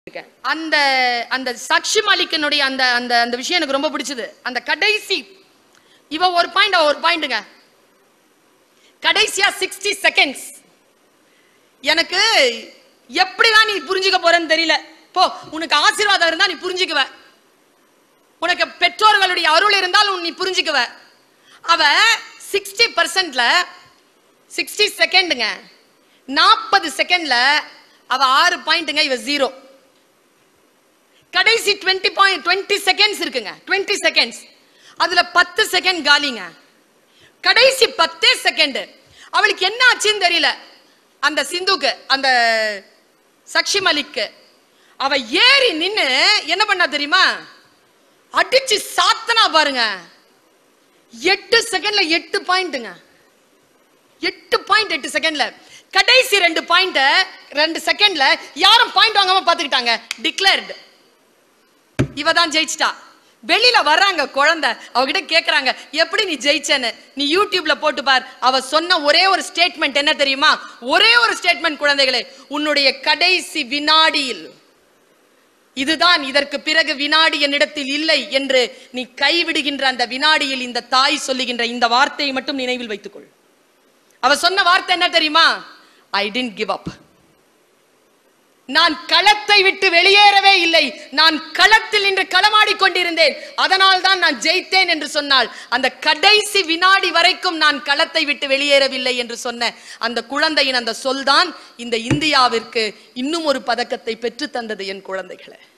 இருக்கேன். அந்த அந்த சாக்ஷி மாலிக்கனுடைய அந்த அந்த அந்த விஷயம் எனக்கு ரொம்ப பிடிச்சது அந்த கடைசி இவ ஒரு பாயிண்ட் அவ ஒரு பாயிண்ட்டுங்க கடைசியா சிக்ஸ்டி செகண்ட்ஸ் எனக்கு எப்படிதான் நீ புரிஞ்சுக்க போறேன்னு தெரியல போ உனக்கு ஆசீர்வாதம் இருந்தா நீ புரிஞ்சுக்குவ உனக்கு பெற்றோர்களுடைய அருள் இருந்தால் உன் நீ புரிஞ்சுக்குவ அவ சிக்ஸ்டி பர்சன்ட்ல சிக்ஸ்டி செகண்டுங்க நாற்பது செகண்ட்ல அவ ஆறு பாயிண்ட்டுங்க இவ ஜீரோ கடைசி டுவெண்ட்டி பாயிண்ட் டுவெண்ட்டி செகண்ட்ஸ் இருக்குங்க டுவெண்ட்டி செகண்ட்ஸ் அதுல பத்து செகண்ட் காலிங்க கடைசி பத்தே செகண்ட் அவளுக்கு என்ன ஆச்சுன்னு தெரியல அந்த சிந்துக்கு அந்த சக்ஷி மலிக்கு அவ ஏறி நின்னு என்ன பண்ணா தெரியுமா அடிச்சு சாத்தனா பாருங்க எட்டு செகண்ட்ல எட்டு பாயிண்ட்டுங்க எட்டு பாயிண்ட் எட்டு செகண்ட்ல கடைசி ரெண்டு பாயிண்ட் ரெண்டு செகண்ட்ல யாரும் பாயிண்ட் வாங்காம பாத்துக்கிட்டாங்க டிக்ளேர்டு இவ தான் ஜெயிச்சிட்டா வெளியில வர்றாங்க குழந்தை அவகிட்ட கேக்குறாங்க எப்படி நீ ஜெயிச்சேன்னு நீ யூடியூப்ல போட்டு பார் அவ சொன்ன ஒரே ஒரு ஸ்டேட்மெண்ட் என்ன தெரியுமா ஒரே ஒரு ஸ்டேட்மெண்ட் குழந்தைகளே உன்னுடைய கடைசி வினாடியில் இதுதான் இதற்கு பிறகு வினாடி என்னிடத்தில் இல்லை என்று நீ கைவிடுகின்ற அந்த வினாடியில் இந்த தாய் சொல்லுகின்ற இந்த வார்த்தையை மட்டும் நினைவில் வைத்துக்கொள் அவ சொன்ன வார்த்தை என்ன தெரியுமா ஐ டென்ட் கிவ் அப் நான் களத்தை விட்டு வெளியேறவே இல்லை நான் களத்தில் நின்று களமாடி கொண்டிருந்தேன் அதனால் தான் நான் ஜெயித்தேன் என்று சொன்னால் அந்த கடைசி வினாடி வரைக்கும் நான் களத்தை விட்டு வெளியேறவில்லை என்று சொன்ன அந்த குழந்தையின் அந்த சொல்தான் இந்த இந்தியாவிற்கு இன்னும் ஒரு பதக்கத்தை பெற்று தந்தது என் குழந்தைகளை